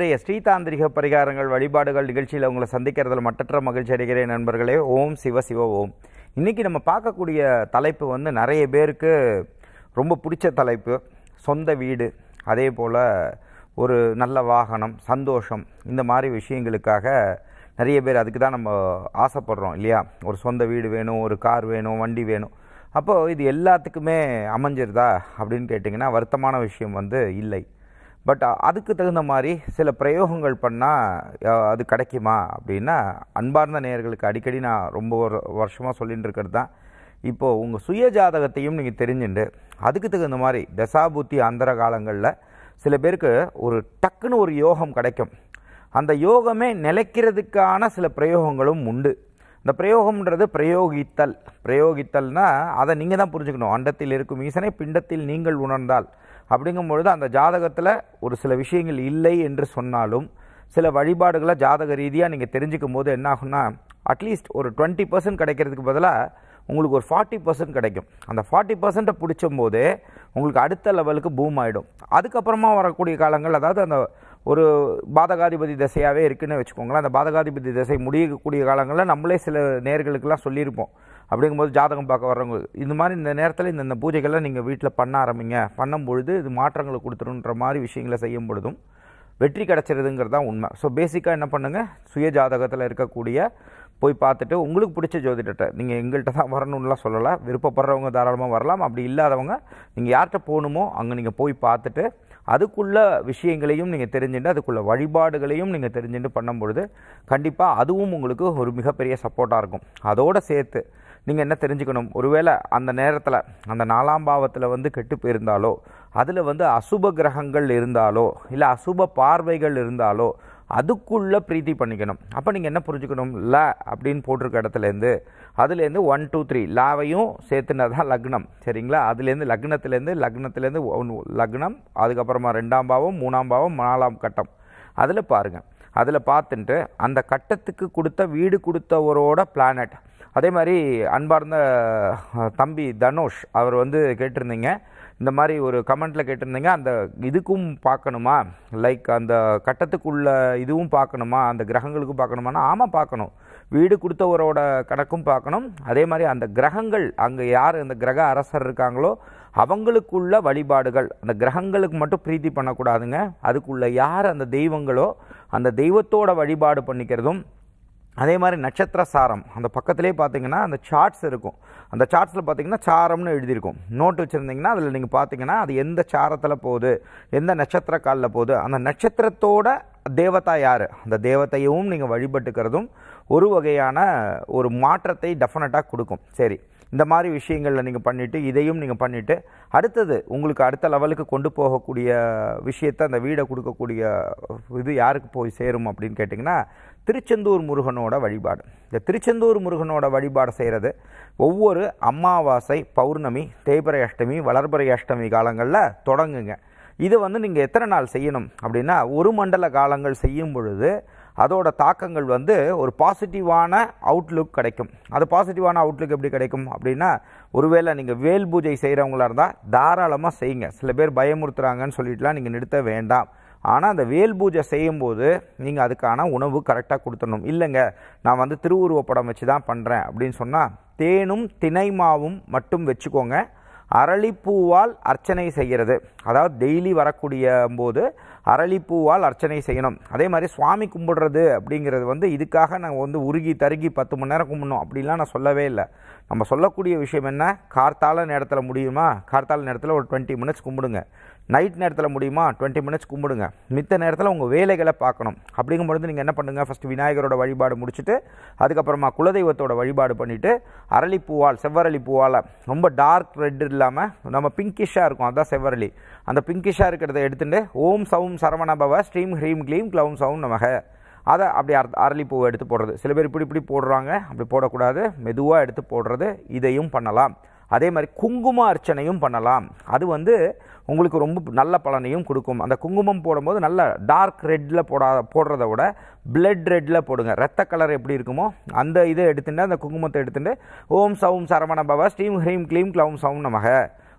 இன்றைய ஸ்ரீதாந்திரிக பரிகாரங்கள் வழிபாடுகள் நிகழ்ச்சியில் உங்களை சந்திக்கிறதுல மட்டற்ற மகிழ்ச்சி அடைகிறேன் நண்பர்களே ஓம் சிவ சிவ ஓம் இன்னைக்கு நம்ம பார்க்கக்கூடிய தலைப்பு வந்து நிறைய பேருக்கு ரொம்ப பிடிச்ச தலைப்பு சொந்த வீடு அதே போல் ஒரு நல்ல வாகனம் சந்தோஷம் இந்த மாதிரி விஷயங்களுக்காக நிறைய பேர் அதுக்கு தான் நம்ம ஆசைப்படுறோம் இல்லையா ஒரு சொந்த வீடு வேணும் ஒரு கார் வேணும் வண்டி வேணும் அப்போது இது எல்லாத்துக்குமே அமைஞ்சிருதா அப்படின்னு கேட்டிங்கன்னா வருத்தமான விஷயம் வந்து இல்லை பட் அதுக்கு தகுந்த மாதிரி சில பிரயோகங்கள் பண்ணால் அது கிடைக்குமா அப்படின்னா அன்பார்ந்த நேயர்களுக்கு அடிக்கடி நான் ரொம்ப ஒரு வருஷமாக சொல்லிட்டு இருக்கிறது தான் இப்போது உங்கள் சுய ஜாதகத்தையும் நீங்கள் தெரிஞ்சுண்டு அதுக்கு தகுந்த மாதிரி தசாபுத்தி அந்தர காலங்களில் சில பேருக்கு ஒரு டக்குன்னு ஒரு யோகம் கிடைக்கும் அந்த யோகமே நிலைக்கிறதுக்கான சில பிரயோகங்களும் உண்டு இந்த பிரயோகம்ன்றது பிரயோகித்தல் பிரயோகித்தல்னா அதை நீங்கள் தான் புரிஞ்சுக்கணும் அண்டத்தில் இருக்கும் ஈசனை பிண்டத்தில் நீங்கள் உணர்ந்தால் அப்படிங்கும் பொழுது அந்த ஜாதகத்தில் ஒரு சில விஷயங்கள் இல்லை என்று சொன்னாலும் சில வழிபாடுகளை ஜாதக ரீதியாக நீங்கள் தெரிஞ்சுக்கும் போது என்ன ஆகும்னா அட்லீஸ்ட் ஒரு டுவெண்ட்டி பர்சன்ட் கிடைக்கிறதுக்கு பதிலாக உங்களுக்கு ஒரு ஃபார்ட்டி பர்சன்ட் கிடைக்கும் அந்த ஃபார்ட்டி பர்சன்ட்டை பிடிச்சும் போதே உங்களுக்கு அடுத்த லெவலுக்கு பூம் ஆகிடும் அதுக்கப்புறமா வரக்கூடிய காலங்கள் அதாவது அந்த ஒரு பாதகாதிபதி திசையாகவே இருக்குன்னு வச்சுக்கோங்களேன் அந்த பாதகாதிபதி திசை முடியக்கூடிய காலங்களில் நம்மளே சில நேர்களுக்கெல்லாம் சொல்லியிருப்போம் அப்படிங்கும்போது ஜாதகம் பார்க்க வர்றவங்க இந்த மாதிரி இந்த நேரத்தில் இந்த இந்த பூஜைகளை நீங்கள் வீட்டில் பண்ண ஆரம்பிங்க பண்ணும் பொழுது இது மாற்றங்களை கொடுத்துருன்ற மாதிரி விஷயங்களை செய்யும் பொழுதும் வெற்றி கிடச்சிருதுங்கிறது தான் உண்மை ஸோ பேசிக்காக என்ன பண்ணுங்கள் சுய ஜாதகத்தில் இருக்கக்கூடிய போய் பார்த்துட்டு உங்களுக்கு பிடிச்ச ஜோதிடத்தை நீங்கள் எங்கள்கிட்ட தான் வரணும்லாம் சொல்லலை விருப்பப்படுறவங்க தாராளமாக வரலாம் அப்படி இல்லாதவங்க நீங்கள் யார்கிட்ட போகணுமோ அங்கே நீங்கள் போய் பார்த்துட்டு அதுக்குள்ள விஷயங்களையும் நீங்கள் தெரிஞ்சுட்டு அதுக்குள்ள வழிபாடுகளையும் நீங்கள் தெரிஞ்சுட்டு பண்ணும் பொழுது கண்டிப்பாக அதுவும் உங்களுக்கு ஒரு மிகப்பெரிய சப்போர்ட்டாக இருக்கும் அதோடு சேர்த்து நீங்கள் என்ன தெரிஞ்சுக்கணும் ஒருவேளை அந்த நேரத்தில் அந்த நாலாம் பாவத்தில் வந்து கெட்டு போயிருந்தாலோ அதில் வந்து அசுப கிரகங்கள் இருந்தாலோ இல்லை அசுப பார்வைகள் இருந்தாலோ அதுக்குள்ள பிரீத்தி பண்ணிக்கணும் அப்போ நீங்கள் என்ன புரிஞ்சுக்கணும் ல அப்படின்னு போட்டிருக்க இடத்துலேருந்து அதுலேருந்து ஒன் டூ த்ரீ லாவையும் சேர்த்துனா தான் லக்னம் சரிங்களா அதுலேருந்து லக்னத்துலேருந்து லக்னத்துலேருந்து ஒன்- லக்னம் அதுக்கப்புறமா ரெண்டாம் பாவம் மூணாம் பாவம் நாலாம் கட்டம் அதில் பாருங்கள் அதில் பார்த்துட்டு அந்த கட்டத்துக்கு கொடுத்த வீடு கொடுத்தவரோட பிளானட் அதே மாதிரி அன்பார்ந்த அஹ், தம்பி தனுஷ் அவர் வந்து கேட்டிருந்தீங்க இந்த மாதிரி ஒரு கமெண்ட்டில் கேட்டிருந்தீங்க அந்த இதுக்கும் பார்க்கணுமா லைக் அந்த கட்டத்துக்குள்ள இதுவும் பார்க்கணுமா அந்த கிரகங்களுக்கும் பார்க்கணுமானா ஆமாம் பார்க்கணும் வீடு கொடுத்தவரோட கணக்கும் பார்க்கணும் அதே மாதிரி அந்த கிரகங்கள் அங்கே யார் அந்த கிரக அரசர் இருக்காங்களோ அவங்களுக்குள்ள வழிபாடுகள் அந்த கிரகங்களுக்கு மட்டும் பிரீத்தி பண்ணக்கூடாதுங்க அதுக்குள்ள யார் அந்த தெய்வங்களோ அந்த தெய்வத்தோட வழிபாடு பண்ணிக்கிறதும் அதே மாதிரி நட்சத்திர சாரம் அந்த பக்கத்திலே பார்த்தீங்கன்னா அந்த சார்ட்ஸ் இருக்கும் அந்த சார்ட்ஸில் பார்த்தீங்கன்னா சாரம்னு எழுதியிருக்கும் நோட் வச்சுருந்தீங்கன்னா அதில் நீங்கள் பார்த்தீங்கன்னா அது எந்த சாரத்தில் போகுது எந்த நட்சத்திர காலில் போகுது அந்த நட்சத்திரத்தோட தேவதா யார் அந்த தேவதையும் நீங்கள் வழிபட்டுக்கிறதும் ஒரு வகையான ஒரு மாற்றத்தை டெஃபினட்டாக கொடுக்கும் சரி இந்த மாதிரி விஷயங்களில் நீங்கள் பண்ணிவிட்டு இதையும் நீங்கள் பண்ணிவிட்டு அடுத்தது உங்களுக்கு அடுத்த லெவலுக்கு கொண்டு போகக்கூடிய விஷயத்தை அந்த வீடை கொடுக்கக்கூடிய இது யாருக்கு போய் சேரும் அப்படின்னு கேட்டிங்கன்னா திருச்செந்தூர் முருகனோட வழிபாடு இந்த திருச்செந்தூர் முருகனோட வழிபாடு செய்கிறது ஒவ்வொரு அமாவாசை பௌர்ணமி தேய்பிறை அஷ்டமி வளர்பிறை அஷ்டமி காலங்களில் தொடங்குங்க இது வந்து நீங்கள் எத்தனை நாள் செய்யணும் அப்படின்னா ஒரு மண்டல காலங்கள் செய்யும் பொழுது அதோட தாக்கங்கள் வந்து ஒரு பாசிட்டிவான அவுட்லுக் கிடைக்கும் அது பாசிட்டிவான அவுட்லுக் எப்படி கிடைக்கும் அப்படின்னா ஒருவேளை நீங்கள் வேல் பூஜை செய்கிறவங்களா இருந்தால் தாராளமாக செய்யுங்க சில பேர் பயமுறுத்துறாங்கன்னு சொல்லிட்டுலாம் நீங்கள் நிறுத்த வேண்டாம் ஆனால் அந்த வேல் பூஜை செய்யும்போது நீங்கள் அதுக்கான உணவு கரெக்டாக கொடுத்துடணும் இல்லைங்க நான் வந்து திருவுருவப்படம் வச்சு தான் பண்ணுறேன் அப்படின்னு சொன்னால் தேனும் திணைமாவும் மட்டும் வச்சுக்கோங்க அரளிப்பூவால் அர்ச்சனை செய்கிறது அதாவது டெய்லி வரக்கூடிய போது அரளிப்பூவால் அர்ச்சனை செய்யணும் அதே மாதிரி சுவாமி கும்பிடுறது அப்படிங்கிறது வந்து இதுக்காக நான் வந்து உருகி தருகி பத்து மணி நேரம் கும்பிடணும் அப்படிலாம் நான் சொல்லவே இல்லை நம்ம சொல்லக்கூடிய விஷயம் என்ன கார்த்தால நேரத்தில் முடியுமா கார்த்தால நேரத்தில் ஒரு டுவெண்ட்டி மினிட்ஸ் கும்பிடுங்க நைட் நேரத்தில் முடியுமா டுவெண்ட்டி மினிட்ஸ் கும்பிடுங்க மித்த நேரத்தில் உங்கள் வேலைகளை பார்க்கணும் அப்படிங்கும்பொழுது நீங்கள் என்ன பண்ணுங்கள் ஃபஸ்ட்டு விநாயகரோட வழிபாடு முடிச்சுட்டு அதுக்கப்புறமா குலதெய்வத்தோட வழிபாடு பண்ணிவிட்டு அரளிப்பூவால் செவ்வரளி பூவால் ரொம்ப டார்க் ரெட் இல்லாமல் நம்ம பிங்கிஷாக இருக்கும் அதான் செவ்வரளி அந்த பிங்கிஷாக இருக்கிறத எடுத்துட்டு ஓம் சவும் சரவண பவ ஸ்ரீம் ஹ்ரீம் க்ளீம் க்ளவும் சவும் நமக அதை அப்படி அர அரளிப்பூவை எடுத்து போடுறது சில பேர் இப்படி இப்படி போடுறாங்க அப்படி போடக்கூடாது மெதுவாக எடுத்து போடுறது இதையும் பண்ணலாம் அதே மாதிரி குங்கும அர்ச்சனையும் பண்ணலாம் அது வந்து உங்களுக்கு ரொம்ப நல்ல பலனையும் கொடுக்கும் அந்த குங்குமம் போடும்போது நல்ல டார்க் ரெட்டில் போடா போடுறத விட பிளட் ரெட்டில் போடுங்க ரத்த கலர் எப்படி இருக்குமோ அந்த இதை எடுத்துட்டு அந்த குங்குமத்தை எடுத்துட்டு ஓம் சவும் சரவண பவ ஸ்ரீம் ஹ்ரீம் க்ளீம் க்ளவும் சவும் நமக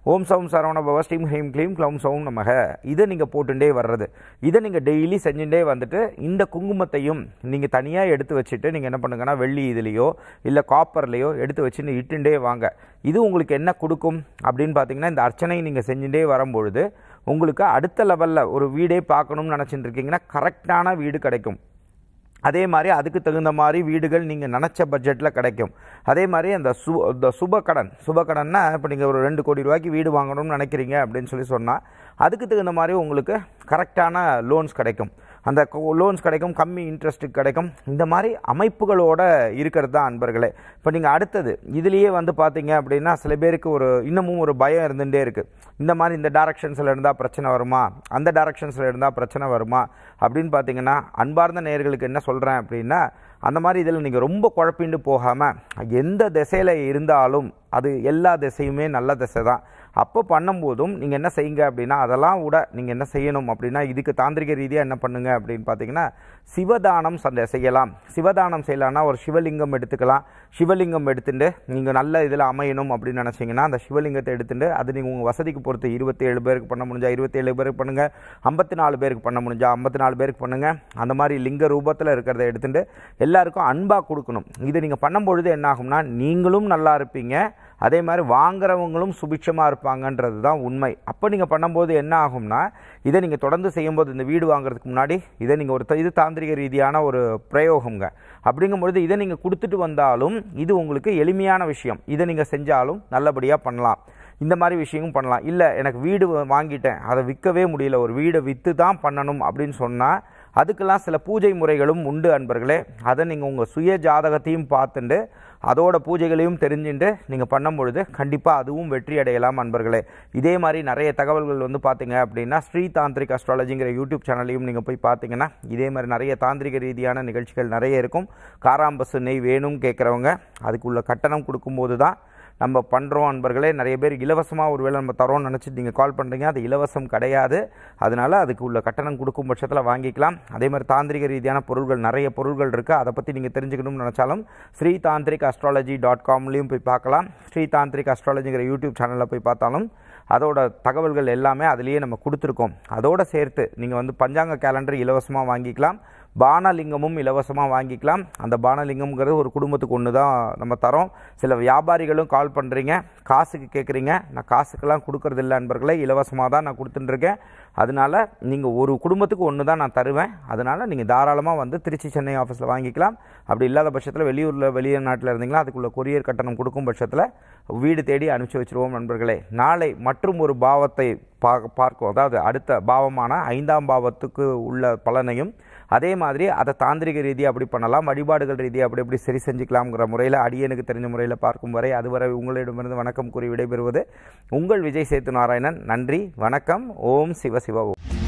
ஓம் சௌம் சரவண பவ ஸ்ரீம் ஹ்ரீம் க்ளீம் க்ளௌம் சௌம் நமக இதை நீங்கள் போட்டுட்டே வர்றது இதை நீங்கள் டெய்லி செஞ்சுட்டே வந்துட்டு இந்த குங்குமத்தையும் நீங்கள் தனியாக எடுத்து வச்சுட்டு நீங்கள் என்ன பண்ணுங்கன்னா வெள்ளி இதுலேயோ இல்லை காப்பர்லேயோ எடுத்து வச்சு நீ இட்டுண்டே வாங்க இது உங்களுக்கு என்ன கொடுக்கும் அப்படின்னு பார்த்தீங்கன்னா இந்த அர்ச்சனை நீங்கள் செஞ்சுட்டே வரும்பொழுது உங்களுக்கு அடுத்த லெவலில் ஒரு வீடே பார்க்கணும்னு நினச்சிட்டு இருக்கீங்கன்னா கரெக்டான வீடு கிடைக்கும் அதே மாதிரி அதுக்கு தகுந்த மாதிரி வீடுகள் நீங்கள் நினச்ச பட்ஜெட்டில் கிடைக்கும் அதே மாதிரி அந்த சு இந்த சுபக்கடன் சுபக்கடன்னா இப்போ நீங்கள் ஒரு ரெண்டு கோடி ரூபாய்க்கு வீடு வாங்கணும்னு நினைக்கிறீங்க அப்படின்னு சொல்லி சொன்னால் அதுக்கு தகுந்த மாதிரி உங்களுக்கு கரெக்டான லோன்ஸ் கிடைக்கும் அந்த லோன்ஸ் கிடைக்கும் கம்மி இன்ட்ரெஸ்ட்டுக்கு கிடைக்கும் இந்த மாதிரி அமைப்புகளோட இருக்கிறது தான் அன்பர்களே இப்போ நீங்கள் அடுத்தது இதுலேயே வந்து பார்த்தீங்க அப்படின்னா சில பேருக்கு ஒரு இன்னமும் ஒரு பயம் இருந்துகிட்டே இருக்குது இந்த மாதிரி இந்த டேரக்ஷன்ஸில் இருந்தால் பிரச்சனை வருமா அந்த டேரக்ஷன்ஸில் இருந்தால் பிரச்சனை வருமா அப்படின்னு பார்த்தீங்கன்னா அன்பார்ந்த நேயர்களுக்கு என்ன சொல்கிறேன் அப்படின்னா அந்த மாதிரி இதில் நீங்கள் ரொம்ப குழப்பிண்டு போகாமல் எந்த திசையில் இருந்தாலும் அது எல்லா திசையுமே நல்ல திசை தான் அப்போ பண்ணும்போதும் நீங்கள் என்ன செய்யுங்க அப்படின்னா அதெல்லாம் விட நீங்கள் என்ன செய்யணும் அப்படின்னா இதுக்கு தாந்திரிக ரீதியாக என்ன பண்ணுங்க அப்படின்னு பார்த்தீங்கன்னா சிவதானம் சந்த செய்யலாம் சிவதானம் செய்யலாம்னா ஒரு சிவலிங்கம் எடுத்துக்கலாம் சிவலிங்கம் எடுத்துட்டு நீங்கள் நல்ல இதில் அமையணும் அப்படின்னு நினச்சிங்கன்னா அந்த சிவலிங்கத்தை எடுத்துட்டு அது நீங்கள் உங்கள் வசதிக்கு பொறுத்து இருபத்தி ஏழு பேருக்கு பண்ண முடிஞ்சா இருபத்தி ஏழு பேருக்கு பண்ணுங்கள் ஐம்பத்தி நாலு பேருக்கு பண்ண முடிஞ்சா ஐம்பத்தி நாலு பேருக்கு பண்ணுங்கள் அந்த மாதிரி லிங்க ரூபத்தில் இருக்கிறத எடுத்துட்டு எல்லாருக்கும் அன்பாக கொடுக்கணும் இது நீங்கள் பண்ணும்பொழுது என்ன ஆகும்னா நீங்களும் நல்லா இருப்பீங்க அதே மாதிரி வாங்குறவங்களும் சுபிட்சமாக இருப்பாங்கன்றது தான் உண்மை அப்போ நீங்கள் பண்ணும்போது என்ன ஆகும்னா இதை நீங்கள் தொடர்ந்து செய்யும்போது இந்த வீடு வாங்குறதுக்கு முன்னாடி இதை நீங்கள் ஒரு த- இது தாந்திரிக ரீதியான ஒரு பிரயோகங்க அப்படிங்கும்பொழுது இதை நீங்கள் கொடுத்துட்டு வந்தாலும் இது உங்களுக்கு எளிமையான விஷயம் இதை நீங்கள் செஞ்சாலும் நல்லபடியாக பண்ணலாம் இந்த மாதிரி விஷயமும் பண்ணலாம் இல்லை எனக்கு வீடு வா- வாங்கிட்டேன் அதை விற்கவே முடியல ஒரு வீடை விற்று தான் பண்ணணும் அப்படின்னு சொன்னால் அதுக்கெல்லாம் சில பூஜை முறைகளும் உண்டு அன்பர்களே அதை நீங்கள் உங்கள் சுய ஜாதகத்தையும் பார்த்துட்டு அதோட பூஜைகளையும் தெரிஞ்சுட்டு நீங்கள் பண்ணும்பொழுது கண்டிப்பாக அதுவும் வெற்றி அடையலாம் அன்பர்களே இதே மாதிரி நிறைய தகவல்கள் வந்து பார்த்தீங்க அப்படின்னா ஸ்ரீ தாந்திரிக் அஸ்ட்ராலஜிங்கிற யூடியூப் சேனலையும் நீங்கள் போய் பார்த்தீங்கன்னா இதே மாதிரி நிறைய தாந்திரிக ரீதியான நிகழ்ச்சிகள் நிறைய இருக்கும் காராம்பசு நெய் வேணும் கேட்குறவங்க அதுக்குள்ள கட்டணம் கொடுக்கும்போது தான் நம்ம பண்ணுறோம் அன்பர்களே நிறைய பேர் இலவசமாக ஒருவேளை நம்ம தரோம்னு நினச்சிட்டு நீங்கள் கால் பண்ணுறீங்க அது இலவசம் கிடையாது அதனால அதுக்கு உள்ள கட்டணம் கொடுக்கும் பட்சத்தில் வாங்கிக்கலாம் அதே மாதிரி தாந்திரிக ரீதியான பொருள்கள் நிறைய பொருள்கள் இருக்குது அதை பற்றி நீங்கள் தெரிஞ்சுக்கணும்னு நினச்சாலும் ஸ்ரீ தாந்திரிக் அஸ்ட்ராலஜி டாட் காம்லேயும் போய் பார்க்கலாம் ஸ்ரீ தாந்திரிக் அஸ்ட்ராலஜிங்கிற யூடியூப் சேனலில் போய் பார்த்தாலும் அதோட தகவல்கள் எல்லாமே அதுலேயே நம்ம கொடுத்துருக்கோம் அதோட சேர்த்து நீங்கள் வந்து பஞ்சாங்க கேலண்டர் இலவசமாக வாங்கிக்கலாம் பானலிங்கமும் இலவசமாக வாங்கிக்கலாம் அந்த பானலிங்கம்ங்கிறது ஒரு குடும்பத்துக்கு ஒன்று தான் நம்ம தரோம் சில வியாபாரிகளும் கால் பண்ணுறீங்க காசுக்கு கேட்குறீங்க நான் காசுக்கெல்லாம் கொடுக்கறது இல்லை நண்பர்களே இலவசமாக தான் நான் கொடுத்துட்டுருக்கேன் அதனால நீங்கள் ஒரு குடும்பத்துக்கு ஒன்று தான் நான் தருவேன் அதனால் நீங்கள் தாராளமாக வந்து திருச்சி சென்னை ஆஃபீஸில் வாங்கிக்கலாம் அப்படி இல்லாத பட்சத்தில் வெளியூரில் வெளியே நாட்டில் இருந்தீங்களா அதுக்குள்ள கொரியர் கட்டணம் கொடுக்கும் பட்சத்தில் வீடு தேடி அனுப்பிச்சி வச்சிருவோம் நண்பர்களே நாளை மற்றும் ஒரு பாவத்தை பார்க்க பார்க்கும் அதாவது அடுத்த பாவமான ஐந்தாம் பாவத்துக்கு உள்ள பலனையும் அதே மாதிரி அதை தாந்திரிக ரீதியாக அப்படி பண்ணலாம் வழிபாடுகள் ரீதியாக அப்படி எப்படி சரி செஞ்சுக்கலாம்ங்கிற முறையில் அடியனுக்கு தெரிஞ்ச முறையில் பார்க்கும் வரை அதுவரை உங்களிடமிருந்து வணக்கம் கூறி விடைபெறுவது உங்கள் விஜய் சேத்து நாராயணன் நன்றி வணக்கம் ஓம் சிவ சிவ ஓம்